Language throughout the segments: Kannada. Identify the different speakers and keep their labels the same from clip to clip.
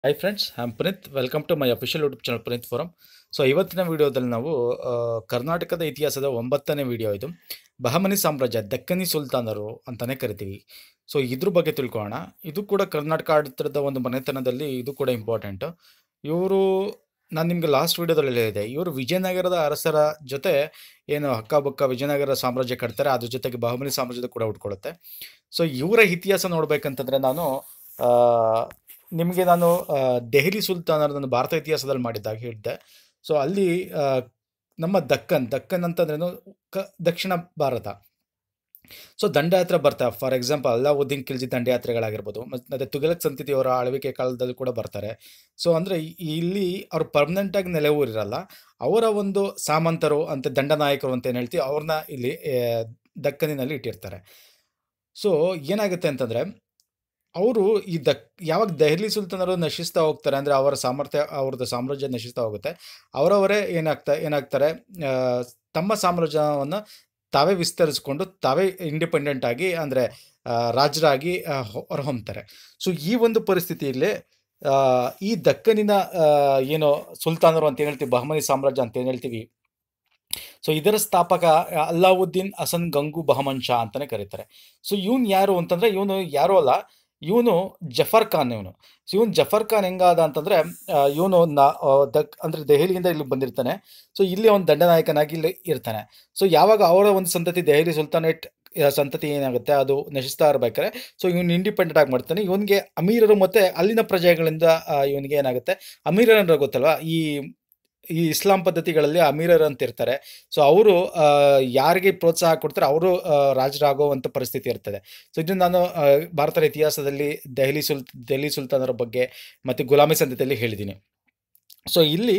Speaker 1: hi friends I'm Puneeth welcome to my official YouTube channel Puneeth forum so ಇವತ್ತಿನ ವಿಡಿಯೋದಲ್ಲಿ ನಾವು ಆ, ಕರ್ನಾಟಕದ ಇತಿಹಾಸದ ಒಂಬತ್ತನೇ ವಿಡಿಯೋ ಇದು ಬಹಮನಿ ಸಾಮ್ರಾಜ್ಯ ದಕ್ಕನಿ ಸುಲ್ತಾನರು ಅಂತಲೇ ಕರಿತೀವಿ ಸೊ ಇದ್ರ ಬಗ್ಗೆ ತಿಳ್ಕೊಳ್ಳೋಣ ಇದು ಕೂಡ ಕರ್ನಾಟಕ ಆಡಳಿತದ ಒಂದು ಮನೆತನದಲ್ಲಿ ಇದು ಕೂಡ ಇಂಪಾರ್ಟೆಂಟ್ ಇವರು ನಾನು ನಿಮಗೆ ಲಾಸ್ಟ್ ವಿಡಿಯೋದಲ್ಲಿ ಹೇಳಿದೆ ಇವರು ವಿಜಯನಗರದ ಅರಸರ ಜೊತೆ ಏನು ಹಕ್ಕಬುಕ್ಕ ವಿಜಯನಗರ ಸಾಮ್ರಾಜ್ಯ ಕಟ್ತಾರೆ ಅದ್ರ ಜೊತೆಗೆ ಬಹಮನಿ ಸಾಮ್ರಾಜ್ಯದ ಕೂಡ ಉಟ್ಕೊಳ್ಳುತ್ತೆ ಸೊ ಇವರ ಇತಿಹಾಸ ನೋಡ್ಬೇಕಂತಂದ್ರೆ ನಾನು ಆ, ನಿಮಗೆ ನಾನು ಆ, ದೆಹಲಿ ಸುಲ್ತಾನರು ನಾನು ಭಾರತ ಇತಿಹಾಸದಲ್ಲಿ ಮಾಡಿದ್ದಾಗ ಹೇಳಿದ್ದೆ ಸೊ ಅಲ್ಲಿ ಆ, ನಮ್ಮ ದಕ್ಕನ್ ದಕ್ಕನ್ ಅಂತಂದ್ರೇನು ಕ ದಕ್ಷಿಣ ಭಾರತ ಸೊ ದಂಡಯಾತ್ರೆ ಬರ್ತಾರೆ ಫಾರ್ ಎಕ್ಸಾಂಪಲ್ ಅಲ್ಲಾವುದ್ದೀನ್ ಖಿಲ್ಜಿ ದಂಡಯಾತ್ರೆಗಳಾಗಿರ್ಬೋದು ಮತ್ತು ತುಘಲಕ್ ಸಂತತಿಯವರ ಆಳ್ವಿಕೆ ಕಾಲದಲ್ಲಿ ಕೂಡ ಬರ್ತಾರೆ ಸೊ ಅಂದರೆ ಇಲ್ಲಿ ಅವ್ರು ಪರ್ಮನೆಂಟಾಗಿ ನೆಲೆಯೂರಿರಲ್ಲ ಅವರ ಒಂದು ಸಾಮಂತರು ಅಂತ ದಂಡನಾಯಕರು ಅಂತ ಏನು ಹೇಳ್ತೀವಿ ಅವ್ರನ್ನ ಇಲ್ಲಿ ಆ, ದಕ್ಕನಿನಲ್ಲಿ ಇಟ್ಟಿರ್ತಾರೆ ಸೊ ಏನಾಗುತ್ತೆ ಅಂತಂದರೆ ಅವರು ಈ ದಕ್ ಯಾವಾಗ ದೆಹಲಿ ಸುಲ್ತಾನರು ನಶಿಸ್ತಾ ಹೋಗ್ತಾರೆ ಅಂದರೆ ಅವರ ಸಾಮರ್ಥ್ಯ ಅವ್ರದ್ದು ಸಾಮ್ರಾಜ್ಯ ನಶಿಸ್ತಾ ಹೋಗುತ್ತೆ ಅವರವರೇ ಏನಾಗ್ತಾ ಏನಾಗ್ತಾರೆ ಆ, ತಮ್ಮ ಸಾಮ್ರಾಜ್ಯವನ್ನು ತಾವೇ ವಿಸ್ತರಿಸ್ಕೊಂಡು ತಾವೇ ಇಂಡಿಪೆಂಡೆಂಟ್ ಆಗಿ ಅಂದರೆ ರಾಜರಾಗಿ ಆ, ಹೊ- ಹೊರಹೊಮ್ತಾರೆ ಸೊ ಈ ಒಂದು ಪರಿಸ್ಥಿತಿಯಲ್ಲಿ ಆ, ಈ ದಕ್ಕನಿನ ಆ, ಏನು ಸುಲ್ತಾನರು ಅಂತ ಏನು ಹೇಳ್ತೀವಿ ಬಹಮನಿ ಸಾಮ್ರಾಜ್ಯ ಅಂತ ಏನು ಹೇಳ್ತೀವಿ ಸೊ ಇದರ ಸ್ಥಾಪಕ ಆ, ಅಲ್ಲಾವುದ್ದೀನ್ ಹಸನ್ ಗಂಗು ಬಹಮನ್ ಶಾ ಅಂತಾನೆ ಕರೀತಾರೆ ಸೊ ಇವನು ಯಾರು ಅಂತಂದ್ರೆ ಇವನು ಯಾರು ಅಲ್ಲ ಇವನು ಜಫರ್ ಖಾನ್ ಇವನು ಸೊ ಇವನು ಜಫರ್ ಖಾನ್ ಹೆಂಗಾದ ಅಂತಂದ್ರೆ ಇವನು ದಕ್ ಅಂದ್ರೆ ದೆಹಲಿಯಿಂದ ಇಲ್ಲಿ ಬಂದಿರ್ತಾನೆ ಸೊ ಇಲ್ಲಿ ಅವನು ದಂಡನಾಯಕನಾಗಿ ಇಲ್ಲಿ ಇರ್ತಾನೆ ಸೊ ಯಾವಾಗ ಅವರ ಒಂದು ಸಂತತಿ ದೆಹಲಿ ಸುಲ್ತಾನೇಟ್ ಆ, ಸಂತತಿ ಏನಾಗುತ್ತೆ ಅದು ನಶಿಸ್ತಾ ಇರ್ಬೇಕಾದ್ರೆ ಸೊ ಇವನು ಇಂಡಿಪೆಂಡೆಂಟ್ ಆಗಿ ಮಾಡ್ತಾನೆ ಇವನಿಗೆ ಅಮೀರರು ಮತ್ತೆ ಅಲ್ಲಿನ ಪ್ರಜೆಗಳಿಂದ ಇವನಿಗೆ ಏನಾಗುತ್ತೆ ಅಮೀರರು ಅಂದ್ರೆ ಗೊತ್ತಲ್ವಾ ಈ ಈ ಇಸ್ಲಾಂ ಪದ್ಧತಿಗಳಲ್ಲಿ ಅಮೀರರು ಅಂತ ಇರ್ತಾರೆ ಸೊ ಅವರು ಯಾರಿಗೆ ಪ್ರೋತ್ಸಾಹ ಕೊಡ್ತಾರೆ ಅವರು ರಾಜರಾಗುವಂಥ ಪರಿಸ್ಥಿತಿ ಇರ್ತದೆ ಸೊ ಇದು ನಾನು ಆ, ಭಾರತದ ಇತಿಹಾಸದಲ್ಲಿ ದೆಹಲಿ ಸುಲ್ ದೆಹಲಿ ಸುಲ್ತಾನರ ಬಗ್ಗೆ ಮತ್ತು ಗುಲಾಮಿ ಸಂತತಿಯಲ್ಲಿ ಹೇಳಿದ್ದೀನಿ ಸೊ ಇಲ್ಲಿ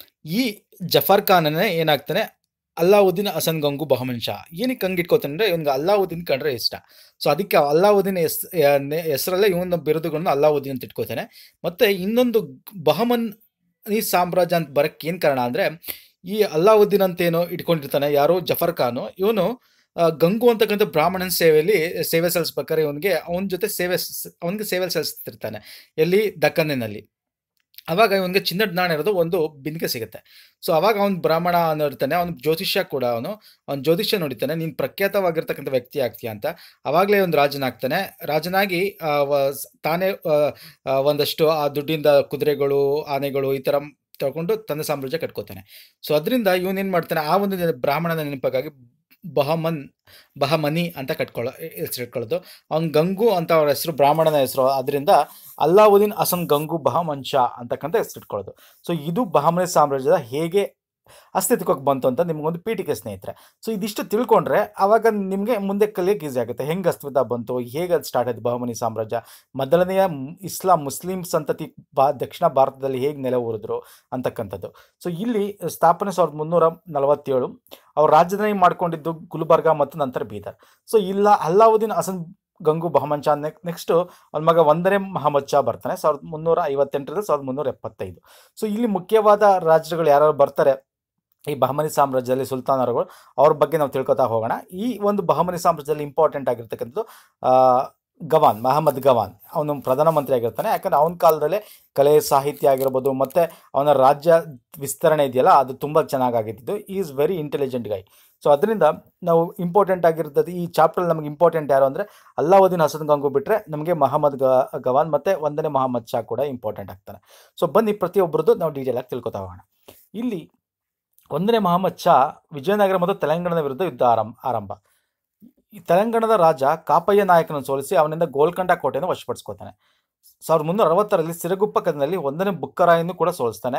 Speaker 1: ಈ ಜಫರ್ ಖಾನನೇ ಏನಾಗ್ತಾನೆ ಅಲ್ಲಾವುದ್ದೀನ್ ಹಸನ್ ಗಂಗು ಬಹಮನ್ ಶಾ ಏನಕ್ಕೆ ಹಂಗೆ ಇಟ್ಕೋತಾನೆ ಅಂದರೆ ಇವನ್ಗೆ ಅಲ್ಲಾವುದ್ದೀನ್ ಕಂಡ್ರೆ ಇಷ್ಟ ಸೊ ಅದಕ್ಕೆ ಅಲ್ಲಾವುದ್ದೀನ್ ಹೆಸ್ ಹೆಸರಲ್ಲೇ ಇವನ ಬಿರುದುಗಳನ್ನು ಅಲ್ಲಾವುದ್ದೀನ್ ಅಂತ ಇಟ್ಕೋತಾನೆ ಮತ್ತು ಇನ್ನೊಂದು ಬಹಮನ್ ಈ ಸಾಮ್ರಾಜ್ಯ ಅಂತ ಬರಕ್ಕೆ ಏನು ಕಾರಣ ಅಂದರೆ ಈ ಅಲ್ಲಾವುದ್ದೀನ್ ಅಂತ ಏನೋ ಇಟ್ಕೊಂಡಿರ್ತಾನೆ ಯಾರು ಜಫರ್ ಖಾನು ಇವನು ಆ, ಗಂಗು ಅಂತಕ್ಕಂಥ ಬ್ರಾಹ್ಮಣನ ಸೇವೆಯಲ್ಲಿ ಸೇವೆ ಸಲ್ಲಿಸ್ಬೇಕಾದ್ರೆ ಇವನಿಗೆ ಅವನ ಜೊತೆ ಸೇವೆ ಅವನಿಗೆ ಸೇವೆ ಸಲ್ಲಿಸ್ತಿರ್ತಾನೆ ಎಲ್ಲಿ ದಕ್ಕನ್ನಿನಲ್ಲಿ ಅವಾಗ ಇವನಿಗೆ ಚಿನ್ನದ ನಾಣ್ಯ ಇರೋದು ಒಂದು ಬಿಂದಿಗೆ ಸಿಗುತ್ತೆ ಸೊ ಅವಾಗ ಅವನು ಬ್ರಾಹ್ಮಣ ಅನ್ನೋ ಇರ್ತಾನೆ ಅವನು ಜ್ಯೋತಿಷ್ಯ ಕೂಡ ಅವನು ಅವ್ನು ಜ್ಯೋತಿಷ್ಯ ನೋಡಿತಾನೆ ನೀನು ಪ್ರಖ್ಯಾತವಾಗಿರ್ತಕ್ಕಂಥ ವ್ಯಕ್ತಿ ಆಗ್ತೀಯ ಅಂತ ಅವಾಗಲೇ ಒಂದು ರಾಜನಾಗ್ತಾನೆ ರಾಜನಾಗಿ ಆ, ವ- ಸ್- ತಾನೇ ಆ, ಆ, ಒಂದಷ್ಟು ಆ ದುಡ್ಡಿಂದ ಕುದುರೆಗಳು ಆನೆಗಳು ಈ ಥರ ತಗೊಂಡು ತನ್ನ ಸಾಮ್ರಾಜ್ಯ ಕಟ್ಕೋತಾನೆ ಸೊ ಅದರಿಂದ ಇವನೇನು ಮಾಡ್ತಾನೆ ಆ ಒಂದು ನೆನ- ಬ್ರಾಹ್ಮಣನ ನೆನಪಾಗಿ ಬಹಮನ್ ಬಹಮನಿ ಅಂತ ಕಟ್ಕೊಳ್ಳೋ ಹೆಸರು ಇಟ್ಕೊಳ್ಳೋದು ಅವ್ನು ಗಂಗು ಅಂತ ಅವ್ರ ಹೆಸರು ಬ್ರಾಹ್ಮಣನ ಹೆಸರು ಅದರಿಂದ ಅಲ್ಲಾವುದ್ದೀನ್ ಹಸನ್ ಗಂಗು ಬಹಮನ್ ಶಾ ಅಂತಕ್ಕಂಥ ಹೆಸರು ಇಟ್ಕೊಳ್ಳೋದು ಸೊ ಇದು ಬಹಮನಿ ಸಾಮ್ರಾಜ್ಯದ ಹೇಗೆ ಅಸ್ತಿತ್ವಕ್ಕೆ ಬಂತು ಅಂತ ನಿಮ್ಗೊಂದು ಪೀಠಿಕೆ ಸ್ನೇಹಿತರೆ ಸೊ ಇದಿಷ್ಟು ತಿಳ್ಕೊಂಡ್ರೆ ಆವಾಗ ನಿಮಗೆ ಮುಂದೆ ಕಲಿಯೋಕೆ ಈಸಿ ಆಗುತ್ತೆ ಹೆಂಗೆ ಅಸ್ತಿತ್ವ ಬಂತು ಹೇಗೆ ಅದು ಸ್ಟಾರ್ಟ್ ಆಯ್ತು ಬಹಮನಿ ಸಾಮ್ರಾಜ್ಯ ಮೊದಲನೆಯ ಮ್- ಇಸ್ಲಾಂ ಮುಸ್ಲಿಂ ಸಂತತಿ ಬಾ ದಕ್ಷಿಣ ಭಾರತದಲ್ಲಿ ಹೇಗೆ ನೆಲೆ ಊರಿದ್ರು ಅಂತಕ್ಕಂಥದ್ದು ಸೊ ಇಲ್ಲಿ ಸ್ಥಾಪನೆ ಸಾವಿರದ ಮುನ್ನೂರ ನಲವತ್ತೇಳು ಅವ್ರು ರಾಜಧಾನಿ ಮಾಡ್ಕೊಂಡಿದ್ದು ಗುಲ್ಬರ್ಗ ಮತ್ತು ನಂತರ ಬೀದರ್ ಸೊ ಇಲ್ಲ ಅಲ್ಲಾವುದ್ದೀನ್ ಹಸನ್ ಗಂಗು ಬಹಮನ್ ಶಾ ನೆಕ್ಸ್ಟು ಅವನ ಮಗ ಒಂದನೇ ಮಹಮ್ಮದ್ ಶಾ ಬರ್ತಾನೆ ಸಾವಿರದ ಮುನ್ನೂರ ಐವತ್ತೆಂಟರಿಂದ ಸಾವಿರದ ಮುನ್ನೂರ ಎಪ್ಪತ್ತೈದು ಸೊ ಇಲ್ಲಿ ಮುಖ್ಯವಾದ ರಾಜ್ಯಗಳು ಯಾರು ಬರ್ತಾರೆ ಈ ಬಹಮನಿ ಸಾಮ್ರಾಜ್ಯದಲ್ಲಿ ಸುಲ್ತಾನರುಗಳು ಅವ್ರ ಬಗ್ಗೆ ನಾವು ತಿಳ್ಕೊತಾ ಹೋಗೋಣ ಈ ಒಂದು ಬಹಮನಿ ಸಾಮ್ರಾಜ್ಯದಲ್ಲಿ ಇಂಪಾರ್ಟೆಂಟ್ ಆಗಿರ್ತಕ್ಕಂಥದ್ದು ಆ, ಗವಾನ್ ಮಹಮ್ಮದ್ ಗವಾನ್ ಅವನು ಪ್ರಧಾನಮಂತ್ರಿ ಆಗಿರ್ತಾನೆ ಯಾಕಂದ್ರೆ ಅವನ ಕಾಲದಲ್ಲೇ ಕಲೆ ಸಾಹಿತ್ಯ ಆಗಿರ್ಬೋದು ಮತ್ತು ಅವನ ರಾಜ್ಯ ವಿಸ್ತರಣೆ ಇದೆಯಲ್ಲ ಅದು ತುಂಬ ಚೆನ್ನಾಗಾಗಿದ್ದು is very intelligent guy so ಅದರಿಂದ ನಾವು ಇಂಪಾರ್ಟೆಂಟ್ ಆಗಿರ್ತದೆ ಈ ಚಾಪ್ಟರ್ ನಮಗೆ ಇಂಪಾರ್ಟೆಂಟ್ ಯಾರು ಅಂದರೆ ಅಲ್ಲಾವುದ್ದೀನ್ ಹಸನ್ ಗಂಗು ಬಿಟ್ಟರೆ ನಮಗೆ ಮಹಮ್ಮದ್ ಗ ಗವಾನ್ ಮತ್ತು ಒಂದನೇ ಮಹಮ್ಮದ್ ಶಾ ಕೂಡ ಇಂಪಾರ್ಟೆಂಟ್ ಆಗ್ತಾನೆ ಸೊ ಬನ್ನಿ ಪ್ರತಿಯೊಬ್ಬರದ್ದು ನಾವು ಡೀಟೇಲ್ ಆಗಿ ತಿಳ್ಕೊತಾ ಹೋಗೋಣ ಇಲ್ಲಿ ಒಂದನೇ ಮಹಮ್ಮದ್ ಶಾ ವಿಜಯನಗರ ಮತ್ತು ತೆಲಂಗಾಣದ ವಿರುದ್ಧ ಯುದ್ಧ ಆರಂಭ ಆರಂಭ ಈ ತೆಲಂಗಾಣದ ರಾಜ ಕಾಪಯ್ಯ ನಾಯಕನನ್ನು ಸೋಲಿಸಿ ಅವನಿಂದ ಗೋಲ್ಕೊಂಡ ಕೋಟೆಯನ್ನು ವಶಪಡಿಸ್ಕೋತಾನೆ ಸಾವಿರದ ಮುನ್ನೂರ ಅರವತ್ತರಲ್ಲಿ ಸಿರಗುಪ್ಪ ಕದನಲ್ಲಿ ಒಂದನೇ ಬುಕ್ಕರಾಯನ್ನು ಕೂಡ ಸೋಲಿಸ್ತಾನೆ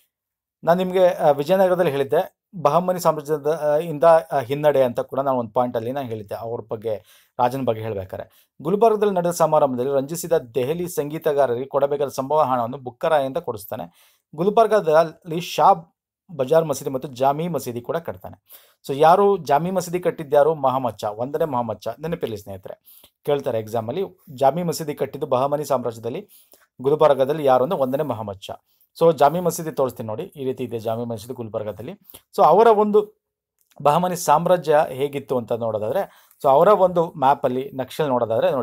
Speaker 1: ನಾನು ನಿಮಗೆ ವಿಜಯನಗರದಲ್ಲಿ ಹೇಳಿದ್ದೆ ಬಹಮನಿ ಸಾಮ್ರಾಜ್ಯದ ಆ, ಇಂದ ಆ, ಹಿನ್ನಡೆ ಅಂತ ಕೂಡ ನಾನು ಒಂದು ಪಾಯಿಂಟಲ್ಲಿ ನಾನು ಹೇಳಿದ್ದೆ ಅವ್ರ ಬಗ್ಗೆ ರಾಜನ ಬಗ್ಗೆ ಹೇಳ್ಬೇಕಾರೆ ಗುಲ್ಬರ್ಗದಲ್ಲಿ ನಡೆದ ಸಮಾರಂಭದಲ್ಲಿ ರಂಜಿಸಿದ ದೆಹಲಿ ಸಂಗೀತಗಾರರಿಗೆ ಕೊಡಬೇಕಾದ ಸಂಭವ ಹಣವನ್ನು ಬುಕ್ಕರಾಯಿಂದ ಕೊಡಿಸ್ತಾನೆ ಗುಲ್ಬರ್ಗದಲ್ಲಿ ಶಾ ಬಜಾರ್ ಮಸೀದಿ ಮತ್ತು ಜಾಮಿ ಮಸೀದಿ ಕೂಡ ಕಟ್ತಾನೆ ಸೊ ಯಾರು ಜಾಮಿ ಮಸೀದಿ ಕಟ್ಟಿದ್ಯಾರು ಮಹಮ್ಮದ್ ಶಾ ಒಂದನೇ ಮಹಮ್ಮದ್ ಶಾ ನೆನಪಿರಲಿ ಸ್ನೇಹಿತರೆ ಕೇಳ್ತಾರೆ ಎಕ್ಸಾಮಲ್ಲಿ ಜಾಮಿ ಮಸೀದಿ ಕಟ್ಟಿದ್ದು ಬಹಮನಿ ಸಾಮ್ರಾಜ್ಯದಲ್ಲಿ ಗುಲ್ಬರ್ಗದಲ್ಲಿ ಯಾರು ಅಂದ್ರೆ ಒಂದನೇ ಮಹಮ್ಮದ್ ಶಾ ಸೊ ಜಾಮಿ ಮಸೀದಿ ತೋರಿಸ್ತೀನಿ ನೋಡಿ ಈ ರೀತಿ ಇದೆ ಜಾಮಿ ಮಸೀದಿ ಗುಲ್ಬರ್ಗದಲ್ಲಿ ಸೊ ಅವರ ಒಂದು ಬಹಮನಿ ಸಾಮ್ರಾಜ್ಯ ಹೇಗಿತ್ತು ಅಂತ ನೋಡೋದಾದ್ರೆ ಸೊ ಅವರ ಒಂದು ಮ್ಯಾಪಲ್ಲಿ ನಕ್ಷಲ್ ನೋಡೋದಾದ್ರೆ ನೋಡಿ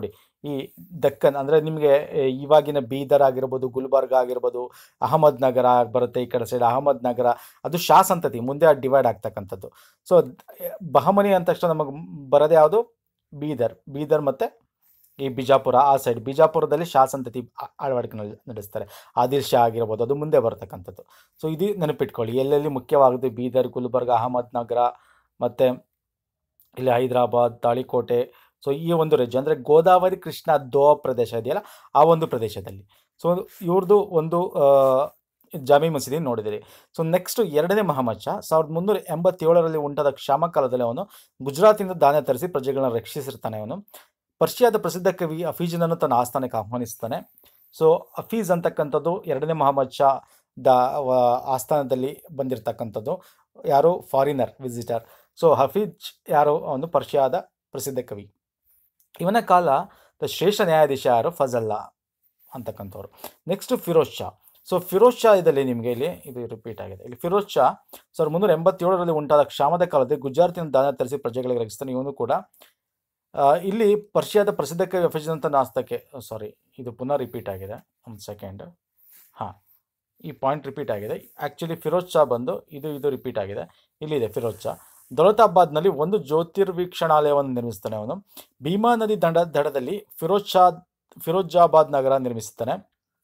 Speaker 1: ಈ ದಕ್ಕನ್ ಅಂದರೆ ನಿಮಗೆ ಇವಾಗಿನ ಬೀದರ್ ಆಗಿರ್ಬೋದು ಗುಲ್ಬರ್ಗ ಆಗಿರ್ಬೋದು ಅಹಮದ್ ನಗರ ಬರುತ್ತೆ ಈ ಕಡೆ ಸೈಡ್ ಅಹಮದ್ ನಗರ ಅದು ಶಾ ಸಂತತಿ ಮುಂದೆ ಡಿವೈಡ್ ಆಗ್ತಕ್ಕಂಥದ್ದು ಸೊ ಬಹಮನಿ ಅಂದ ತಕ್ಷಣ ನಮಗೆ ಬರೋದೇ ಯಾವುದು ಬೀದರ್ ಬೀದರ್ ಮತ್ತು ಈ ಬಿಜಾಪುರ ಆ ಸೈಡ್ ಬಿಜಾಪುರದಲ್ಲಿ ಶಾ ಸಂತತಿ ಆ- ಆಳ್ವಡಿಕೆ ನಡೆ- ನಡೆಸ್ತಾರೆ ಆದಿಲ್ ಶಾ ಆಗಿರ್ಬೋದು ಅದು ಮುಂದೆ ಬರ್ತಕ್ಕಂಥದ್ದು ಸೊ ಇದು ನೆನಪಿಟ್ಕೊಳ್ಳಿ ಎಲ್ಲೆಲ್ಲಿ ಮುಖ್ಯವಾಗುತ್ತೆ ಬೀದರ್ ಗುಲ್ಬರ್ಗ ಅಹಮದ್ ನಗರ ಮತ್ತು ಇಲ್ಲಿ ಹೈದರಾಬಾದ್ ತಾಳಿಕೋಟೆ ಸೊ ಈ ಒಂದು ರೇಂಜ್ ಅಂದರೆ ಗೋದಾವರಿ ಕೃಷ್ಣ ದೋ ಪ್ರದೇಶ ಇದೆಯಲ್ಲ ಆ ಒಂದು ಪ್ರದೇಶದಲ್ಲಿ ಸೊ ಇವ್ರದ್ದು ಒಂದು ಆ, ಜಾಮಿ ಮಸೀದಿ ನೋಡಿದಿರಿ ಸೊ ನೆಕ್ಸ್ಟ್ ಎರಡನೇ ಮಹಮ್ಮದ್ ಶಾ ಸಾವಿರದ ಮುನ್ನೂರ ಎಂಬತ್ತೇಳರಲ್ಲಿ ಉಂಟಾದ ಕ್ಷಾಮ ಕಾಲದಲ್ಲಿ ಅವನು ಗುಜರಾತಿಂದ ಧಾನ್ಯ ತರಿಸಿ ಪ್ರಜೆಗಳನ್ನ ರಕ್ಷಿಸಿರ್ತಾನೆ ಅವನು ಪರ್ಷಿಯಾದ ಪ್ರಸಿದ್ಧ ಕವಿ ಅಫೀಜನನ್ನು ತನ್ನ ಆಸ್ಥಾನಕ್ಕೆ ಆಹ್ವಾನಿಸ್ತಾನೆ ಸೊ ಅಫೀಜ್ ಅಂತಕ್ಕಂಥದ್ದು ಎರಡನೇ ಮಹಮ್ಮದ್ ಶಾ ದ ವ- ಆಸ್ಥಾನದಲ್ಲಿ ಬಂದಿರತಕ್ಕಂಥದ್ದು ಯಾರು ಫಾರಿನರ್ ವಿಸಿಟರ್ ಸೊ ಹಫೀಜ್ ಯಾರು ಒಂದು ಪರ್ಷಿಯಾದ ಪ್ರಸಿದ್ಧ ಕವಿ ಇವನ ಕಾಲ ದ ಶ್ರೇಷ್ಠ ನ್ಯಾಯಾಧೀಶ ಯಾರು ಫಜಲ್ಲಾ ಅಂತಕ್ಕಂಥವ್ರು ನೆಕ್ಸ್ಟ್ ಫಿರೋಜ್ ಶಾ ಸೊ ಫಿರೋಜ್ ಶಾ ಇದರಲ್ಲಿ ನಿಮಗೆ ಇಲ್ಲಿ ಇದು ರಿಪೀಟ್ ಆಗಿದೆ ಇಲ್ಲಿ ಫಿರೋಜ್ ಶಾ ಸಾವಿರದ ಮುನ್ನೂರ ಎಂಬತ್ತೇಳರಲ್ಲಿ ಉಂಟಾದ ಕ್ಷಾಮದ ಕಾಲದಲ್ಲಿ ಗುಜರಾತಿನ ದಾನ ತರಿಸಿ ಪ್ರಜೆಗಳಿಗೆ ರಕ್ಷಿಸ್ತಾನೆ ಇವನು ಕೂಡ ಆ, ಇಲ್ಲಿ ಪರ್ಷಿಯಾದ ಪ್ರಸಿದ್ಧ ಕವಿ ಹಫೀಜ್ ಅಂತ ನಾಸ್ತಕ್ಕೆ ಸಾರಿ ಇದು ಪುನಃ ರಿಪೀಟ್ ಆಗಿದೆ ಒಂದು ಸೆಕೆಂಡ್ ಹಾಂ ಈ ಪಾಯಿಂಟ್ ರಿಪೀಟ್ ಆಗಿದೆ ಆ್ಯಕ್ಚುಲಿ ಫಿರೋಜ್ ಶಾ ಬಂದು ಇದು ಇದು ರಿಪೀಟ್ ಆಗಿದೆ ಇಲ್ಲಿದೆ ಫಿರೋಜ್ ಶಾ ದೌಲತಾಬಾದ್ನಲ್ಲಿ ಒಂದು ಜ್ಯೋತಿರ್ವೀಕ್ಷಣಾಲಯವನ್ನು ನಿರ್ಮಿಸ್ತಾನೆ ಅವನು ಭೀಮಾ ನದಿ ದಂಡ ದಡದಲ್ಲಿ ಫಿರೋಜ್ ಶಾ ಫಿರೋಜಾಬಾದ್ ನಗರ ನಿರ್ಮಿಸುತ್ತಾನೆ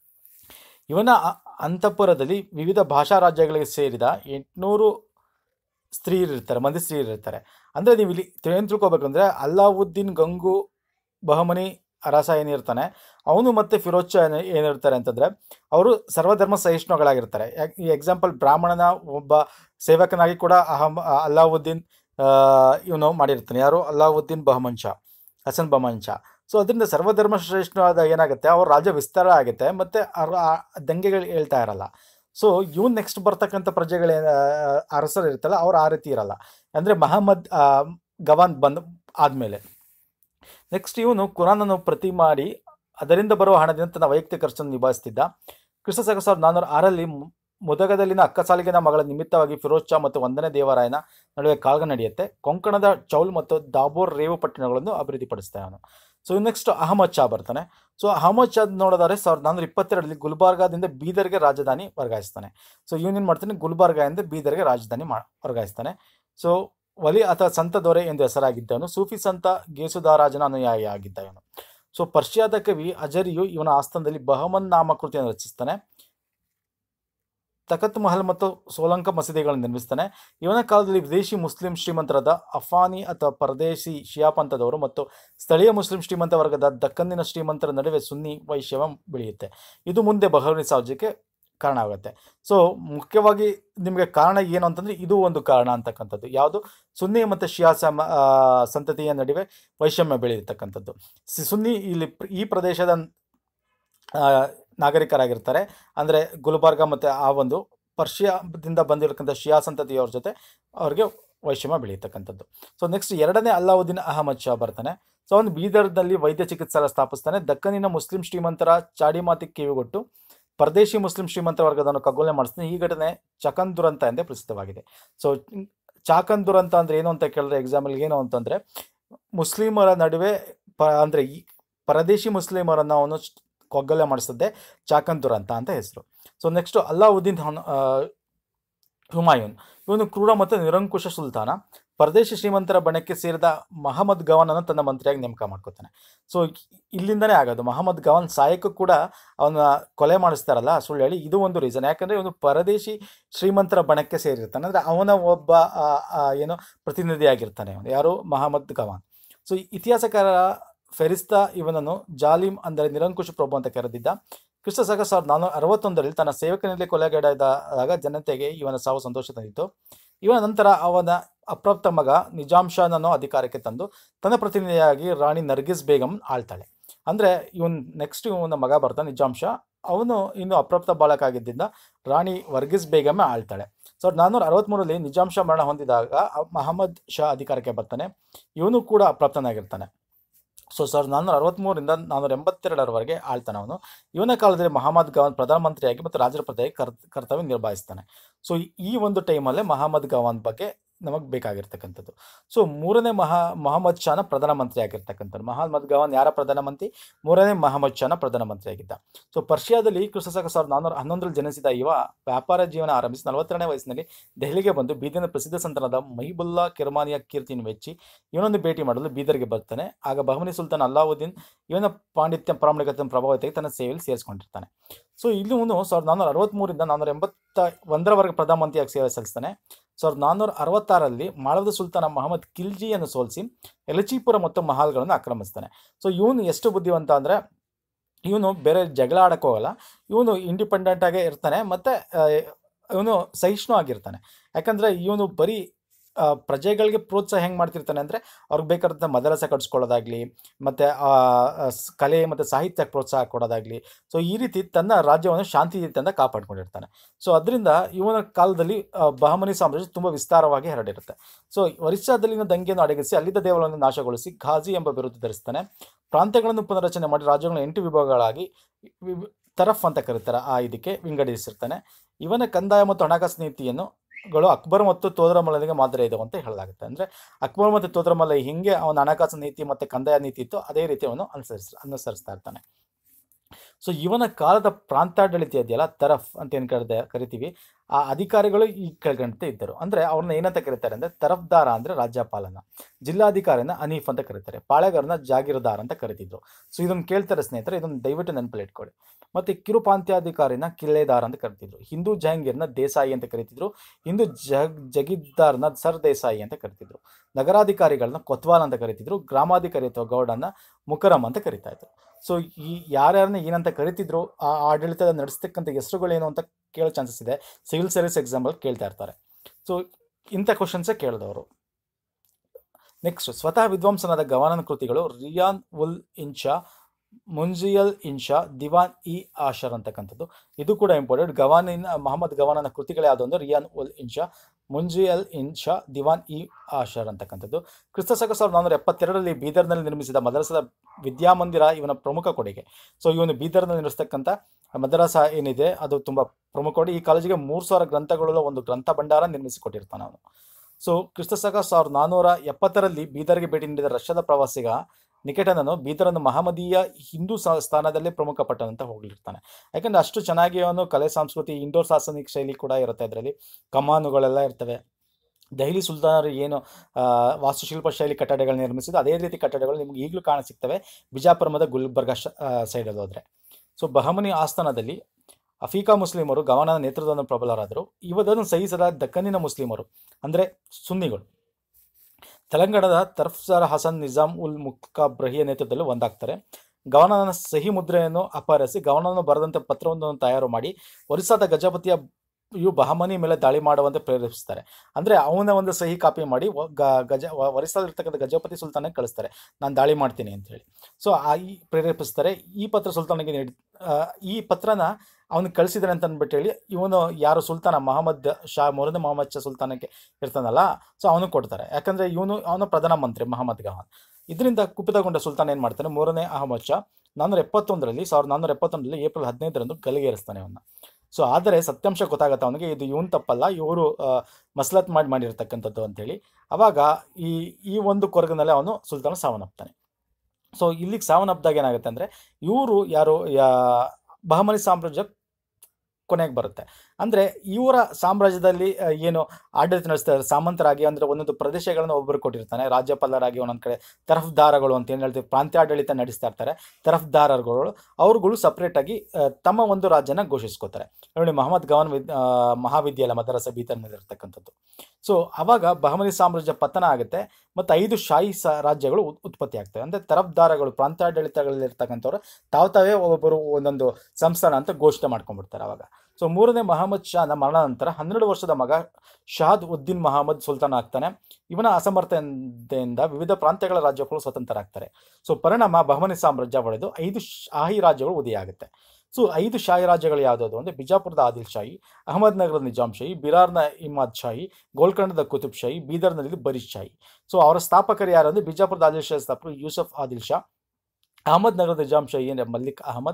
Speaker 1: ಇವನ ಅ- ಅಂತಃಪುರದಲ್ಲಿ ವಿವಿಧ ಭಾಷಾ ರಾಜ್ಯಗಳಿಗೆ ಸೇರಿದ ಎಂಟುನೂರು ಸ್ತ್ರೀಯರಿರ್ತಾರೆ ಮಂದಿ ಸ್ತ್ರೀಯರಿರ್ತಾರೆ ಅಂದರೆ ನೀವು ಇಲ್ಲಿ ಏನು ತಿಳ್ಕೊಬೇಕಂದ್ರೆ ಅಲ್ಲಾವುದ್ದೀನ್ ಗಂಗು ಬಹಮನಿ ಅರಸ ಏನಿರ್ತಾನೆ ಅವನು ಮತ್ತು ಫಿರೋಜ್ ಶಾ ಏನ್- ಏನಿರ್ತಾರೆ ಅಂತಂದರೆ ಅವರು ಸರ್ವಧರ್ಮ ಸಹಿಷ್ಣುಗಳಾಗಿರ್ತಾರೆ ಯಾಕ್- ಈ ಎಕ್ಸಾಂಪಲ್ ಬ್ರಾಹ್ಮಣನ ಒಬ್ಬ ಸೇವಕನಾಗಿ ಕೂಡ ಅಹಮ್ ಅಲ್ಲಾವುದ್ದೀನ್ ಇವನು ಮಾಡಿರ್ತಾನೆ ಯಾರು ಅಲ್ಲಾವುದ್ದೀನ್ ಬಹಮನ್ ಶಾ ಹಸನ್ ಬಹಮನ್ ಶಾ ಸೊ ಅದರಿಂದ ಸರ್ವಧರ್ಮ ಶ್ರೇಷ್ಠವಾದ ಏನಾಗುತ್ತೆ ಅವ್ರ ರಾಜ್ಯ ವಿಸ್ತಾರ ಆಗುತ್ತೆ ಮತ್ತು ದಂಗೆಗಳು ಹೇಳ್ತಾ ಇರಲ್ಲ ಸೊ ಇವನ್ ನೆಕ್ಸ್ಟ್ ಬರ್ತಕ್ಕಂಥ ಪ್ರಜೆಗಳ ಅರಸರು ಇರ್ತಲ್ಲ ಅವ್ರು ಆ ರೀತಿ ಇರಲ್ಲ ಅಂದರೆ ಮಹಮ್ಮದ್ ಆ, ಗವಾನ್ ಬಂದ್ ಆದಮೇಲೆ ನೆಕ್ಸ್ಟ್ ಇವನು ಕುರಾನನ್ನು ಪ್ರತಿ ಮಾಡಿ ಅದರಿಂದ ಬರುವ ಹಣದಿಂದ ತನ್ನ ವೈಯಕ್ತಿಕ ಖರ್ಚನ್ನು ನಿಭಾಯಿಸ್ತಿದ್ದ ಕ್ರಿಸ್ತ ಶಕ ಸಾವಿರದ ನಾನ್ನೂರ ಆರಲ್ಲಿ ಮು- ಮುದಗದಲ್ಲಿನ ಅಕ್ಕಸಾಲಿಗಿನ ಮಗಳ ನಿಮಿತ್ತವಾಗಿ ಫಿರೋಜ್ ಶಾ ಮತ್ತು ಒಂದನೇ ದೇವರಾಯನ ನಡುವೆ ಕಾಳ್ಗ ನಡೆಯುತ್ತೆ ಕೊಂಕಣದ ಚೌಲ್ ಮತ್ತು ದಾಬೋರ್ ರೇವು ಪಟ್ಟಣಗಳನ್ನು ಅಭಿವೃದ್ಧಿಪಡಿಸ್ತಾನೆ ಅವನು ಸೊ ನೆಕ್ಸ್ಟ್ ಅಹಮದ್ ಶಾ ಬರ್ತಾನೆ ಸೊ ಅಹಮದ್ ಶಾ ನೋಡೋದಾದ್ರೆ ಸಾವಿರದ ನಾನ್ನೂರ ಇಪ್ಪತ್ತೆರಡರಲ್ಲಿ ಗುಲ್ಬರ್ಗಾದಿಂದ ಬೀದರ್ಗೆ ರಾಜಧಾನಿ ವರ್ಗಾಯಿಸ್ತಾನೆ ಸೊ ಇವನೇನು ಮಾಡ್ತಾನೆ ಗುಲ್ಬರ್ಗಾದಿಂದ ಬೀದರ್ಗೆ ರಾಜಧಾನಿ ಮಾ ವರ್ಗಾಯಿಸ್ತಾನೆ ಸೊ ವಲಿ ಅಥವಾ ಸಂತ ದೊರೆ ಎಂದು ಹೆಸರಾಗಿದ್ದವನು ಸೂಫಿ ಸಂತ ಗೇಸುದಾರಾಜನ ಅನುಯಾಯಿ ಆಗಿದ್ದ ಇವನು ಸೊ ಪರ್ಷಿಯಾದ ಕವಿ ಅಜರಿಯು ಇವನ ಆಸ್ಥಾನದಲ್ಲಿ ಬಹಮನ್ ನಾಮ ಕೃತಿಯನ್ನು ರಚಿಸ್ತಾನೆ ತಖತ್ ಮಹಲ್ ಮತ್ತು ಸೋಲಂಕ ಮಸೀದಿಗಳನ್ನು ನಿರ್ಮಿಸ್ತಾನೆ ಇವನ ಕಾಲದಲ್ಲಿ ವಿದೇಶಿ ಮುಸ್ಲಿಂ ಶ್ರೀಮಂತರಾದ ಅಫಾನಿ ಅಥವಾ ಪರದೇಶಿ ಶಿಯಾ ಪಂಥದವರು ಮತ್ತು ಸ್ಥಳೀಯ ಮುಸ್ಲಿಂ ಶ್ರೀಮಂತ ವರ್ಗದ ದಕ್ಕನ್ನಿನ ಶ್ರೀಮಂತರ ನಡುವೆ ಸುನ್ನಿ ವೈಶ್ಯವ ಬೆಳೆಯುತ್ತೆ ಇದು ಮುಂದೆ ಬಹಮನಿ ಸಾಮ್ರಾಜ್ಯಕ್ಕೆ ಕಾರಣ ಆಗುತ್ತೆ ಸೊ ಮುಖ್ಯವಾಗಿ ನಿಮಗೆ ಕಾರಣ ಏನು ಅಂತಂದರೆ ಇದು ಒಂದು ಕಾರಣ ಅಂತಕ್ಕಂಥದ್ದು ಯಾವುದು ಸುನ್ನಿ ಮತ್ತು ಶಿಯಾ ಸಮ ಆ, ಸಂತತಿಯ ನಡುವೆ ವೈಷಮ್ಯ ಬೆಳೆಯತಕ್ಕಂಥದ್ದು ಸಿ- ಸುನ್ನಿ ಇಲ್ಲಿ ಪ್ರ- ಈ ಪ್ರದೇಶದ ಆ, ನಾಗರಿಕರಾಗಿರ್ತಾರೆ ಅಂದರೆ ಗುಲ್ಬರ್ಗ ಮತ್ತು ಆ ಒಂದು ಪರ್ಷಿಯಾದಿಂದ ಬಂದಿರತಕ್ಕಂಥ ಶಿಯಾ ಸಂತತಿಯವ್ರ ಜೊತೆ ಅವ್ರಿಗೆ ವೈಷಮ್ಯ ಬೆಳೆಯತಕ್ಕಂಥದ್ದು ಸೊ ನೆಕ್ಸ್ಟ್ ಎರಡನೇ ಅಲ್ಲಾವುದ್ದೀನ್ ಅಹಮದ್ ಶಾ ಬರ್ತಾನೆ ಸೊ ಅವನು ಬೀದರ್ನಲ್ಲಿ ವೈದ್ಯ ಚಿಕಿತ್ಸಾಲಯ ಸ್ಥಾಪಿಸ್ತಾನೆ ದಕ್ಕನಿನ ಮುಸ್ಲಿಂ ಶ್ರೀಮಂತರ ಚಾಡಿ ಮಾತಿಗೆ ಕಿವಿಗೊಟ್ಟು ಪರದೇಶಿ ಮುಸ್ಲಿಂ ಶ್ರೀಮಂತರ ವರ್ಗದನ್ನು ಕಗ್ಗೊಲೆ ಮಾಡಿಸ್ತಾನೆ ಈ ಘಟನೆ ಚಕನ್ ದುರಂತ ಎಂದೇ ಪ್ರಸಿದ್ಧವಾಗಿದೆ ಸೊ ಚಾಕನ್ ದುರಂತ ಅಂದ್ರೆ ಏನು ಅಂತ ಕೇಳಿದ್ರೆ ಎಕ್ಸಾಂಪಲ್ ಏನು ಅಂತಂದ್ರೆ ಮುಸ್ಲಿಮರ ನಡುವೆ ಪ ಅಂದರೆ ಈ ಪರದೇಶಿ ಮುಸ್ಲಿಮರನ್ನು ಅವನು ಸ್- ಕೊಗ್ಗಲೆ ಮಾಡಿಸಿದ್ದೆ ಚಾಕನ್ ದುರಂತ ಅಂತ ಹೆಸರು ಸೊ ನೆಕ್ಸ್ಟ್ ಅಲ್ಲಾವುದ್ದೀನ್ ಹನ್- ಆ, ಹುಮಾಯೂನ್ ಇವನು ಕ್ರೂರ ಮತ್ತು ನಿರಂಕುಶ ಸುಲ್ತಾನ ಪರದೇಶಿ ಶ್ರೀಮಂತರ ಬಣಕ್ಕೆ ಸೇರಿದ ಮಹಮ್ಮದ್ ಗವಾನನ್ನು ತನ್ನ ಮಂತ್ರಿಯಾಗಿ ನೇಮಕ ಮಾಡ್ಕೋತಾನೆ ಸೊ ಇಲ್ಲಿಂದನೇ ಆಗೋದು ಮಹಮ್ಮದ್ ಗವಾನ್ ಸಾಯಕ್ಕೂ ಕೂಡ ಅವನ ಕೊಲೆ ಮಾಡಿಸ್ತಾರಲ್ಲ ಸುಳ್ಳು ಹೇಳಿ ಇದು ಒಂದು ರೀಸನ್ ಯಾಕಂದರೆ ಇವನು ಪರದೇಶಿ ಶ್ರೀಮಂತರ ಬಣಕ್ಕೆ ಸೇರಿರ್ತಾನೆ ಅಂದರೆ ಅವನ ಒಬ್ಬ ಆ, ಆ, ಏನು ಪ್ರತಿನಿಧಿಯಾಗಿರ್ತಾನೆ ಅವನು ಯಾರು ಮಹಮ್ಮದ್ ಗವಾನ್ ಸೊ ಇತಿಹಾಸಕಾರ ಫೆರಿಸ್ತಾ ಇವನನ್ನು ಜಾಲಿಮ್ ಅಂದರೆ ನಿರಂಕುಶ ಪ್ರಭು ಅಂತ ಕರೆದಿದ್ದ ಕ್ರಿಸ್ತ ಶಕ ಸಾವಿರದ ನಾನ್ನೂರ ಅರವತ್ತೊಂದರಲ್ಲಿ ತನ್ನ ಸೇವಕನಲ್ಲಿ ಕೊಲೆಗಡಾದಾಗ ಜನತೆಗೆ ಇವನ ಸಾವು ಸಂತೋಷ ತಂದಿತ್ತು ಇವನ ನಂತರ ಅವನ ಅಪ್ರಾಪ್ತ ಮಗ ನಿಜಾಮ್ ಶಾನನ್ನು ಅಧಿಕಾರಕ್ಕೆ ತಂದು ತನ್ನ ಪ್ರತಿನಿಧಿಯಾಗಿ ರಾಣಿ ನರ್ಗಿಸ್ ಬೇಗಂ ಆಳ್ತಾಳೆ ಅಂದರೆ ಇವನ್ ನೆಕ್ಸ್ಟ್ ಇವನ ಮಗ ಬರ್ತಾನೆ ನಿಜಾಮ್ ಶಾ ಅವನು ಇನ್ನು ಅಪ್ರಾಪ್ತ ಬಾಲಕ ಆಗಿದ್ದರಿಂದ ರಾಣಿ ವರ್ಗಿಸ್ ಬೇಗಮೇ ಆಳ್ತಾಳೆ ಸಾವಿರದ ನಾನ್ನೂರ ಅರವತ್ತ್ಮೂರರಲ್ಲಿ ನಿಜಾಮ್ ಶಾ ಮರಣ ಹೊಂದಿದಾಗ ಅ- ಮಹಮ್ಮದ್ ಶಾ ಅಧಿಕಾರಕ್ಕೆ ಬರ್ತಾನೆ ಇವನು ಕೂಡ ಅಪ್ರಾಪ್ತನಾಗಿರ್ತಾನೆ ಸೊ ಸಾವಿರದ ನಾನ್ನೂರ ಅರವತ್ತ್ಮೂರರಿಂದ ನಾನ್ನೂರ ಎಂಬತ್ತೆರಡರವರೆಗೆ ಆಳ್ತಾನೆ ಅವನು ಇವನ ಕಾಲದಲ್ಲಿ ಮಹಮ್ಮದ್ ಗವಾನ್ ಪ್ರಧಾನಮಂತ್ರಿಯಾಗಿ ಮತ್ತು ರಾಜರ ಪ್ರತಿಯಾಗಿ ಕರ್ ಕರ್ತವ್ಯ ನಿರ್ವಹಿಸ್ತಾನೆ ಸೊ ಈ ಒಂದು ಟೈಮಲ್ಲೇ ಮಹಮ್ಮದ್ ಗವಾನ್ ಬಗ್ಗೆ ನಮಗೆ ಬೇಕಾಗಿರ್ತಕ್ಕಂಥದ್ದು ಸೊ ಮೂರನೇ ಮಹಾ ಮೊಹಮ್ಮದ್ ಶಾನ ಪ್ರಧಾನಮಂತ್ರಿ ಆಗಿರ್ತಕ್ಕಂಥದ್ದು ಮಹಮ್ಮದ್ ಗವಾನ್ ಯಾರ ಪ್ರಧಾನಮಂತ್ರಿ ಮೂರನೇ ಮಹಮ್ಮದ್ ಶಾನ ಪ್ರಧಾನಮಂತ್ರಿ ಆಗಿದ್ದ ಸೊ ಪರ್ಷಿಯಾದಲ್ಲಿ ಕ್ರಿಸ್ತಶಕ ಸಾವಿರದ ನಾನ್ನೂರ ಹನ್ನೊಂದರಲ್ಲಿ ಜನಿಸಿದ ಇವ ವ್ಯಾಪಾರ ಜೀವನ ಆರಂಭಿಸಿ ನಲವತ್ತೆರಡನೇ ವಯಸ್ಸಿನಲ್ಲಿ ದೆಹಲಿಗೆ ಬಂದು ಬೀದಿನ ಪ್ರಸಿದ್ಧ ಸಂತನಾದ ಮಹಿಬುಲ್ಲಾ ಕಿರ್ಮಾನಿಯ ಕೀರ್ತಿಯನ್ನು ಮೆಚ್ಚಿ ಇವನೊಂದು ಭೇಟಿ ಮಾಡಲು ಬೀದರ್ಗೆ ಬರ್ತಾನೆ ಆಗ ಬಹಮನಿ ಸುಲ್ತಾನ್ ಅಲ್ಲಾವುದ್ದೀನ್ ಇವನ ಪಾಂಡಿತ್ಯ ಪ್ರಾಮಾಣಿಕತೆ ಪ್ರಭಾವಿತಾಗಿ ತನ್ನ ಸೇವೆಯಲ್ಲಿ ಸೇರಿಸಿಕೊಂಡಿರ್ತಾನೆ ಸೊ ಇಲ್ಲಿ ಇವನು ಸಾವಿರದ ನಾನ್ನೂರ ಅರವತ್ತ್ಮೂರಿಂದ ನಾನ್ನೂರ ಎಂಬತ್ತ ಒಂದರವರೆಗೆ ಪ್ರಧಾನಮಂತ್ರಿಯಾಗಿ ಸೇವೆ ಸಲ್ಲಿಸ್ತಾನೆ ಸಾವಿರದ ನಾನ್ನೂರ ಅರವತ್ತಾರಲ್ಲಿ ಮಾಳವದ ಸುಲ್ತಾನ ಮಹಮ್ಮದ್ ಖಿಲ್ಜಿಯನ್ನು ಸೋಲಿಸಿ ಎಲಚಿಪುರ ಮತ್ತು ಮಹಾಲ್ಗಳನ್ನು ಆಕ್ರಮಿಸ್ತಾನೆ ಸೊ ಇವನು ಎಷ್ಟು ಬುದ್ಧಿವಂತ ಅಂದರೆ ಇವನು ಬೇರೆ ಜಗಳ ಆಡಕ್ಕೆ ಹೋಗಲ್ಲ ಇವನು ಇಂಡಿಪೆಂಡೆಂಟ್ ಆಗೇ ಇರ್ತಾನೆ ಮತ್ತು ಇವನು ಸಹಿಷ್ಣು ಆಗಿರ್ತಾನೆ ಯಾಕಂದರೆ ಇವನು ಬರೀ ಆ, ಪ್ರಜೆಗಳಿಗೆ ಪ್ರೋತ್ಸಾಹ ಹೆಂಗೆ ಮಾಡ್ತಿರ್ತಾನೆ ಅಂದರೆ ಅವ್ರಿಗೆ ಬೇಕಾದಂಥ ಮದರಸ ಕಟ್ಸ್ಕೊಳ್ಳೋದಾಗಲಿ ಮತ್ತು ಕಲೆ ಮತ್ತು ಸಾಹಿತ್ಯಕ್ಕೆ ಪ್ರೋತ್ಸಾಹ ಕೊಡೋದಾಗಲಿ ಸೊ ಈ ರೀತಿ ತನ್ನ ರಾಜ್ಯವನ್ನು ಶಾಂತಿಯುತದಿಂದ ಕಾಪಾಡ್ಕೊಂಡಿರ್ತಾನೆ ಸೊ ಅದರಿಂದ ಇವನ ಕಾಲದಲ್ಲಿ ಆ, ಬಹಮನಿ ಸಾಮ್ರಾಜ್ಯ ತುಂಬ ವಿಸ್ತಾರವಾಗಿ ಹರಡಿರುತ್ತೆ ಸೊ ಒರಿಸ್ಸಾದಲ್ಲಿನ ದಂಗೆಯನ್ನು ಅಡಗಿಸಿ ಅಲ್ಲಿದ್ದ ದೇವಗಳನ್ನು ನಾಶಗೊಳಿಸಿ ಘಾಜಿ ಎಂಬ ಬಿರುದು ಧರಿಸ್ತಾನೆ ಪ್ರಾಂತ್ಯಗಳನ್ನು ಪುನರಚನೆ ಮಾಡಿ ರಾಜ್ಯಗಳನ್ನು ಎಂಟು ವಿಭಾಗಗಳಾಗಿ ವಿ- ತರಫ್ ಅಂತ ಕರೀತಾರೆ ಆ ಇದಕ್ಕೆ ವಿಂಗಡಿಸಿರ್ತಾನೆ ಇವನ ಕಂದಾಯ ಮತ್ತು ಹಣಕಾಸು ನೀತಿಯನ್ನು ಗಳು ಅಕ್ಬರ್ ಮತ್ತು ತೋದರಮಲ್ಲನಿಗೆ ಮಾದರಿ ಇದೆ ಅಂತ ಹೇಳಲಾಗುತ್ತೆ ಅಂದರೆ ಅಕ್ಬರ್ ಮತ್ತು ತೋದರಮಲ್ಲ ಹಿಂಗೆ ಅವನ ಹಣಕಾಸು ನೀತಿ ಮತ್ತು ಕಂದಾಯ ನೀತಿ ಇತ್ತು ಅದೇ ರೀತಿ ಅವನು ಅನುಸರಿಸ್ ಅನುಸರಿಸ್ತಾ ಇರ್ತಾನೆ ಸೊ ಇವನ ಕಾಲದ ಪ್ರಾಂತಾಡಳಿತ ಇದೆಯಲ್ಲ ತರಫ್ ಅಂತ ಏನು ಕರೆದ ಕರಿತೀವಿ ಆ ಅಧಿಕಾರಿಗಳು ಈ ಕೆಳಗಂತೆ ಇದ್ದರು ಅಂದರೆ ಅವ್ರನ್ನ ಏನಂತ ಕರೀತಾರೆ ಅಂದರೆ ತರಫ್ದಾರ ಅಂದರೆ ರಾಜ್ಯಪಾಲನ ಜಿಲ್ಲಾಧಿಕಾರಿನ ಅನೀಫ್ ಅಂತ ಕರೀತಾರೆ ಪಾಳೆಗಾರನ ಜಾಗೀರ್ದಾರ್ ಅಂತ ಕರಿತಿದ್ರು ಸೊ ಇದನ್ನು ಕೇಳ್ತಾರೆ ಸ್ನೇಹಿತರೆ ಇದನ್ನು ದಯವಿಟ್ಟು ನೆನಪಲ್ಲಿ ಇಟ್ಕೊಳ್ಳಿ ಮತ್ತು ಕಿರುಪಾಂತ್ಯಾಧಿಕಾರಿನ ಕಿಲ್ಲೆದಾರ್ ಅಂತ ಕರಿತಿದ್ರು ಹಿಂದೂ ಜಹಾಂಗೀರ್ನ ದೇಸಾಯಿ ಅಂತ ಕರಿತಿದ್ರು ಹಿಂದೂ ಜಗ್ ಜಗಿದ್ದಾರ್ನ ಸರ್ ದೇಸಾಯಿ ಅಂತ ಕರಿತಿದ್ರು ನಗರಾಧಿಕಾರಿಗಳನ್ನ ಕೊತ್ವಾಲ್ ಅಂತ ಕರಿತಿದ್ರು ಗ್ರಾಮಾಧಿಕಾರಿ ಅಥವಾ ಗೌಡನ ಮುಕರಮ್ ಅಂತ ಕರಿತಾ ಇದ್ರು ಸೊ ಈ ಯಾರ್ಯಾರನ್ನ ಏನಂತ ಕರಿತಿದ್ರು ಆ ಆಡಳಿತ ನಡೆಸ್ತಕ್ಕಂಥ ಹೆಸರುಗಳೇನು ಅಂತ ಕೇಳೋ ಚಾನ್ಸಸ್ ಇದೆ ಸಿವಿಲ್ ಸರ್ವಿಸ್ ಎಕ್ಸಾಂಪಲ್ ಕೇಳ್ತಾ ಇರ್ತಾರೆ ಸೊ ಇಂಥ ಕ್ವಶನ್ಸೇ ಕೇಳಿದವರು ನೆಕ್ಸ್ಟ್ ಸ್ವತಃ ವಿದ್ವಾಂಸನಾದ ಗವಾನನ ಕೃತಿಗಳು ರಿಯಾನ್ ಉಲ್ ಇನ್ಶಾ ಮುನ್ಜಿಯಲ್ ಇನ್ಶಾ ದಿವಾನ್ ಇ ಆಶರ್ ಅಂತಕ್ಕಂಥದ್ದು ಇದು ಕೂಡ ಇಂಪಾರ್ಟೆಂಟ್ ಗವಾನಿನ ಮೊಹಮ್ಮದ್ ಗವಾನನ ಕೃತಿಗಳು ಯಾವುದು ಅಂದ್ರೆ ರಿಯಾನ್ ಉಲ್ ಇನ್ಶಾ ಮುನ್ಜಿಯಲ್ ಇನ್ಶಾ ದಿವಾನ್ ಇ ಆಶರ್ ಅಂತಕ್ಕಂಥದ್ದು ಕ್ರಿಸ್ತ ಶಕ ಸಾವಿರದ ನಾನ್ನೂರ ಎಪ್ಪತ್ತೆರಡರಲ್ಲಿ ಬೀದರ್ನಲ್ಲಿ ನಿರ್ಮಿಸಿದ ಮದರಸದ ವಿದ್ಯಾಮಂದಿರ ಇವನ ಪ್ರಮುಖ ಕೊಡುಗೆ ಸೊ ಇವನು ಬೀದರ್ನಲ್ಲಿ ನಿರ್ಮಿಸ್ತಕ್ಕಂಥ ಮದರಸ ಏನಿದೆ ಅದು ತುಂಬ ಪ್ರಮುಖ ಕೊಡುಗೆ ಈ ಕಾಲೇಜಿಗೆ ಮೂರು ಸಾವಿರ ಗ್ರಂಥಗಳುಳ್ಳ ಒಂದು ಗ್ರಂಥ ಭಂಡಾರ ನಿರ್ಮಿಸಿಕೊಟ್ಟಿರ್ತಾನೆ ಅವನು ಸೊ ಕ್ರಿಸ್ತ ಶಕ ಸಾವಿರದ ನಾನ್ನೂರ ಎಪ್ಪತ್ತರಲ್ಲಿ ಬೀದರ್ಗೆ ಭೇಟಿ ನೀಡಿದ ರಷ್ಯಾದ ಪ್ರವಾಸಿಗ ನಿಕೆಟನನು ಬೀದರನ್ನು ಮಹಮ್ಮದೀಯ ಹಿಂದೂ ಸ- ಸ್ಥಾನದಲ್ಲೇ ಪ್ರಮುಖ ಪಟ್ಟಣ ಅಂತ ಹೋಗಿರ್ತಾನೆ ಯಾಕಂದ್ರೆ ಅಷ್ಟು ಚೆನ್ನಾಗಿ ಅವನು ಕಲೆ ಸಂಸ್ಕೃತಿ ಇಂಡೋರ್ ಶಾಸನಿಕ ಶೈಲಿ ಕೂಡ ಇರುತ್ತೆ ಅದರಲ್ಲಿ ಕಮಾನುಗಳೆಲ್ಲ ಇರ್ತವೆ ದೆಹಲಿ ಸುಲ್ತಾನರು ಏನು ಆ, ವಾಸ್ತುಶಿಲ್ಪ ಶೈಲಿ ಕಟ್ಟಡಗಳನ್ನ ನಿರ್ಮಿಸಿದ್ದು ಅದೇ ರೀತಿ ಕಟ್ಟಡಗಳು ನಿಮ್ಗೆ ಈಗಲೂ ಕಾಣ ಸಿಗ್ತವೆ ಬಿಜಾಪುರ ಮತ್ತು ಗುಲ್ಬರ್ಗ ಶ ಸೈಡಲ್ಲಿ ಹೋದರೆ ಸೊ ಬಹಮನಿ ಆಸ್ಥಾನದಲ್ಲಿ ಅಫೀಕಾ ಮುಸ್ಲಿಮರು ಗವನನ ನೇತೃತ್ವವನ್ನು ಪ್ರಬಲರಾದರು ಇವದನ್ನು ಸಹಿಸದ ದಕ್ಕನಿನ ಮುಸ್ಲಿಮರು ಅಂದರೆ ಸುನ್ನಿಗಳು ತೆಲಂಗಾಣದ ತರ್ಫ್ಜಾರ್ ಹಸನ್ ನಿಜಾಮ್ ಉಲ್ ಮುಕ್ಕಾಬ್ರಹಿಯ ನೇತೃತ್ವದಲ್ಲಿ ಒಂದಾಗ್ತಾರೆ ಗವನನ ಸಹಿ ಮುದ್ರೆಯನ್ನು ಅಪಹರಿಸಿ ಗವನನ್ನು ಬರೆದಂತೆ ಪತ್ರವೊಂದನ್ನು ತಯಾರು ಮಾಡಿ ಒರಿಸ್ಸಾದ ಗಜಪತಿಯ ಇವು ಬಹಮನಿ ಮೇಲೆ ದಾಳಿ ಮಾಡುವಂತೆ ಪ್ರೇರೇಪಿಸ್ತಾರೆ ಅಂದರೆ ಅವನ ಒಂದು ಸಹಿ ಕಾಪಿ ಮಾಡಿ ವ- ಗ- ಗಜ ವ- ಒರಿಸ್ಸಾದಲ್ಲಿರ್ತಕ್ಕಂಥ ಗಜಪತಿ ಸುಲ್ತಾನಿಗೆ ಕಳಿಸ್ತಾರೆ ನಾನು ದಾಳಿ ಮಾಡ್ತೀನಿ ಅಂತ ಹೇಳಿ ಸೊ ಆ ಈ ಪ್ರೇರೇಪಿಸ್ತಾರೆ ಈ ಪತ್ರ ಸುಲ್ತಾನಿಗೆ ನೀಡಿ ಆ, ಈ ಪತ್ರನ ಅವನಿಗೆ ಕಳಿಸಿದಾನೆ ಅಂತ ಅಂದ್ಬಿಟ್ಟು ಹೇಳಿ ಇವನು ಯಾರು ಸುಲ್ತಾನ ಮಹಮ್ಮದ್ ಶಾ ಮೂರನೇ ಮೊಹಮ್ಮದ್ ಶಾ ಸುಲ್ತಾನಕ್ಕೆ ಇರ್ತಾನಲ್ಲ ಸೊ ಅವನು ಕೊಡ್ತಾರೆ ಯಾಕಂದರೆ ಇವನು ಅವನು ಪ್ರಧಾನಮಂತ್ರಿ ಮಹಮ್ಮದ್ ಗಹಾನ್ ಇದರಿಂದ ಕುಪಿತಗೊಂಡ ಸುಲ್ತಾನ್ ಏನು ಮಾಡ್ತಾನೆ ಮೂರನೇ ಅಹಮದ್ ಶಾ ನಾನ್ನೂರ ಎಪ್ಪತ್ತೊಂದರಲ್ಲಿ ಸಾವಿರದ ನಾನ್ನೂರ ಎಪ್ಪತ್ತೊಂದರಲ್ಲಿ ಏಪ್ರಿಲ್ ಹದಿನೈದರಂದು ಗಲ್ಲಿಗೇರಿಸ್ತಾನೆ ಅವನ್ನ ಸೊ ಆದರೆ ಸತ್ಯಾಂಶ ಗೊತ್ತಾಗತ್ತೆ ಅವನಿಗೆ ಇದು ಇವನ್ ತಪ್ಪಲ್ಲ ಇವರು ಮಸ್ಲತ್ ಮಾಡಿ ಮಾಡಿರ್ತಕ್ಕಂಥದ್ದು ಅಂತೇಳಿ ಅವಾಗ ಈ ಈ ಒಂದು ಕೊರಗಿನಲ್ಲಿ ಅವನು ಸುಲ್ತಾನ ಸಾವನ್ನಪ್ತಾನೆ ಸೊ ಇಲ್ಲಿಗೆ ಸಾವನ್ನಪ್ಪಿದಾಗ ಏನಾಗುತ್ತೆ ಅಂದರೆ ಇವರು ಯಾರು ಯಾ ಬಹಮನಿ ಸಾಮ್ರಾಜ್ಯ ಕೊನೆಗೆ ಬರುತ್ತೆ ಅಂದರೆ ಇವರ ಸಾಮ್ರಾಜ್ಯದಲ್ಲಿ ಆ, ಏನು ಆಡಳಿತ ನಡೆಸ್ತಾರೆ ಸಾಮಂತರಾಗಿ ಅಂದರೆ ಒಂದೊಂದು ಪ್ರದೇಶಗಳನ್ನು ಒಬ್ಬರು ಕೊಟ್ಟಿರ್ತಾನೆ ರಾಜ್ಯಪಾಲರಾಗಿ ಒಂದೊಂದು ಕಡೆ ತರಫ್ದಾರಗಳು ಅಂತ ಏನು ಹೇಳ್ತೀವಿ ಪ್ರಾಂತ್ಯಾಡಳಿತ ನಡೆಸ್ತಾ ಇರ್ತಾರೆ ತರಫ್ದಾರರುಗಳು ಅವ್ರುಗಳು ಸಪ್ರೇಟಾಗಿ ತಮ್ಮ ಒಂದು ರಾಜ್ಯನ ಘೋಷಿಸ್ಕೋತಾರೆ ನೋಡಿ ಮಹಮ್ಮದ್ ಗವನ್ ವಿದ್ ಆ, ಮಹಾವಿದ್ಯಾಲಯ ಮದರಸ ಬೀದರ್ನಲ್ಲಿರ್ತಕ್ಕಂಥದ್ದು ಸೊ ಆವಾಗ ಬಹಮನಿ ಸಾಮ್ರಾಜ್ಯ ಪತನ ಆಗುತ್ತೆ ಮತ್ತು ಐದು ಶಾಹಿ ಸ ರಾಜ್ಯಗಳು ಉತ್- ಉತ್ಪತ್ತಿ ಆಗ್ತವೆ ಅಂದರೆ ತರಫ್ದಾರಗಳು ಪ್ರಾಂತ್ಯಾಡಳಿತಗಳಲ್ಲಿರ್ತಕ್ಕಂಥವ್ರು ತಾವು ತಾವೇ ಒಬ್ಬೊಬ್ಬರು ಒಂದೊಂದು ಸಂಸ್ಥಾನ ಅಂತ ಘೋಷಣೆ ಮಾಡ್ಕೊಂಡ್ಬಿಡ್ತಾರೆ ಅವಾಗ ಸೊ ಮೂರನೇ ಮಹಮ್ಮದ್ ಶಾನ ಮರಣ ನಂತರ ಹನ್ನೆರಡು ವರ್ಷದ ಮಗ ಶಹಾದ್ ಉದ್ದೀನ್ ಮಹಮ್ಮದ್ ಸುಲ್ತಾನ್ ಆಗ್ತಾನೆ ಇವನ ಅಸಮರ್ಥತೆಯಿಂದ ವಿವಿಧ ಪ್ರಾಂತ್ಯಗಳ ರಾಜ್ಯಗಳು ಸ್ವತಂತ್ರರಾಗ್ತಾರೆ ಸೊ ಪರಿಣಾಮ ಬಹಮನಿ ಸಾಮ್ರಾಜ್ಯ ಒಡೆದು ಐದು ಶಾಹಿ ರಾಜ್ಯಗಳು ಉದಯ ಆಗುತ್ತೆ ಸೊ ಐದು ಶಾಹಿ ರಾಜ್ಯಗಳು ಯಾವುದಾದ್ರು ಅಂದರೆ ಬಿಜಾಪುರದ ಆದಿಲ್ ಶಾಹಿ ಅಹಮದ್ನಗರದ ನಿಜಾಮ್ ಶಾಹಿ ಬಿರಾರ್ನ ಇಮಾದ್ ಶಾಹಿ ಗೋಲ್ಕಂಡದ ಕುತುಬ್ ಶಾಹಿ ಬೀದರ್ನಲ್ಲಿ ಬರೀದ್ ಶಾಹಿ ಸೊ ಅವರ ಸ್ಥಾಪಕರು ಯಾರು ಅಂದರೆ ಬಿಜಾಪುರದ ಆದಿಲ್ ಶಾಹಿ ಸ್ಥಾಪಕರು ಯೂಸಫ್ ಆದಿಲ್ ಶಾ ಅಹಮದ್ ನಗರದ ನಿಜಾಮ್ ಶಾಹಿ ಅಂದರೆ ಮಲ್ಲಿಕ್ ಅಹಮದ್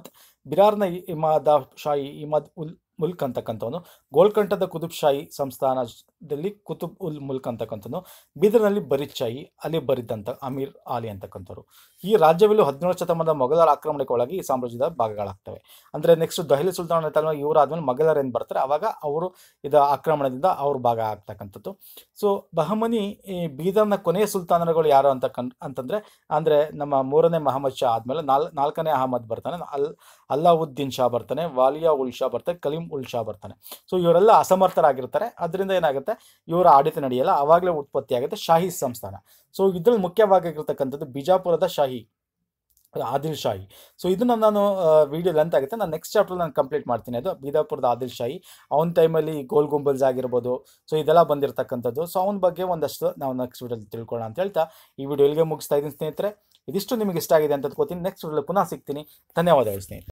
Speaker 1: ಬಿರಾರ್ನ ಇಮಾದ ಶಾಹಿ ಇಮಾದ್ ಉಲ್ ಮುಲ್ಕ್ ಅಂತಕ್ಕಂಥವನು ಗೋಲ್ಕಂಠದ ಕುತುಬ್ ಶಾಹಿ ಸಂಸ್ಥಾನದಲ್ಲಿ ಕುತುಬ್ ಉಲ್ ಮುಲ್ಕ್ ಅಂತಕ್ಕಂಥವನು ಬೀದರ್ನಲ್ಲಿ ಬರೀದ್ ಶಾಹಿ ಅಲ್ಲಿ ಬರಿದ್ದಂಥ ಅಮೀರ್ ಆಲಿ ಅಂತಕ್ಕಂಥವ್ರು ಈ ರಾಜ್ಯವೆಲ್ಲೂ ಹದಿನೇಳು ಶತಮಾನದ ಮೊಘಲರ ಆಕ್ರಮಣಕ್ಕೆ ಒಳಗೆ ಈ ಸಾಮ್ರಾಜ್ಯದ ಭಾಗಗಳಾಗ್ತವೆ ಅಂದರೆ ನೆಕ್ಸ್ಟ್ ದೆಹಲಿ ಸುಲ್ತಾನ ತಲೆಮಾರು ಇವರು ಆದ್ಮೇಲೆ ಮೊಘಲರು ಏನು ಬರ್ತಾರೆ ಅವಾಗ ಅವರು ಇದು ಆಕ್ರಮಣದಿಂದ ಅವ್ರ ಭಾಗ ಆಗ್ತಕ್ಕಂಥದ್ದು ಸೊ ಬಹಮನಿ ಈ ಬೀದರ್ನ ಕೊನೆಯ ಸುಲ್ತಾನರುಗಳು ಯಾರು ಅಂತ ಕನ್ ಅಂತಂದರೆ ಅಂದರೆ ನಮ್ಮ ಮೂರನೇ ಮಹಮ್ಮದ್ ಶಾ ಆದಮೇಲೆ ನಾಲ್ ನಾಲ್ಕನೇ ಅಹಮದ್ ಬರ್ತಾನೆ ಅಲ್ ಅಲ್ಲಾವುದ್ದೀನ್ ಶಾ ಬರ್ತಾನೆ ವಾಲಿಯಾ ಉಲ್ ಶಾ ಬರ್ತಾನೆ ಕಲೀಂ ಉಲ್ ಶಾ ಬರ್ತಾನೆ ಸೊ ಇವರೆಲ್ಲ ಅಸಮರ್ಥರಾಗಿರ್ತಾರೆ ಅದರಿಂದ ಏನಾಗುತ್ತೆ ಇವರ ಆಡಳಿತ ನಡೆಯಲ್ಲ ಆವಾಗಲೇ ಉತ್ಪತ್ತಿ ಆಗುತ್ತೆ ಶಾಹಿ ಸಂಸ್ಥಾನ ಸೊ ಇದ್ರಲ್ಲಿ ಮುಖ್ಯವಾಗಿರ್ತಕ್ಕಂಥದ್ದು ಬಿಜಾಪುರದ ಶಾಹಿ ಆದಿಲ್ ಶಾಹಿ ಸೊ ಇದನ್ನ ನಾನು ವಿಡಿಯೋ ಲೆಂತ್ ಆಗುತ್ತೆ ನಾನು ನೆಕ್ಸ್ಟ್ ಚಾಪ್ಟರ್ ನಾನು ಕಂಪ್ಲೀಟ್ ಮಾಡ್ತೀನಿ ಅದು ಬೀದಾಪುರದ ಆದಿಲ್ ಶಾಹಿ ಅವನ ಟೈಮಲ್ಲಿ ಗೋಲ್ ಗುಂಬಲ್ಸ್ ಆಗಿರ್ಬೋದು ಸೊ ಇದೆಲ್ಲ ಬಂದಿರತಕ್ಕಂಥದ್ದು ಸೊ ಅವನ ಬಗ್ಗೆ ಒಂದಷ್ಟು ನಾವು ನೆಕ್ಸ್ಟ್ ವಿಡಿಯೋದಲ್ಲಿ ತಿಳ್ಕೊಳ್ಳೋಣ ಅಂತ ಹೇಳ್ತಾ ಈ ವಿಡಿಯೋ ಇಲ್ಲಿಗೆ ಮುಗಿಸ್ತಾ ಇದ್ದೀನಿ ಸ್ನೇಹಿತರೆ ಇದಿಷ್ಟು ನಿಮಗೆ ಇಷ್ಟ ಆಗಿದೆ ಅಂತ ತಿಳ್ಕೊತೀನಿ ನೆಕ್ಸ್ಟ್ ವಿಡಿಯೋ ಪುನಃ ಸಿಗ್ತೀನಿ ಧನ್ಯವಾದಗಳು ಸ್ನೇಹಿತರೆ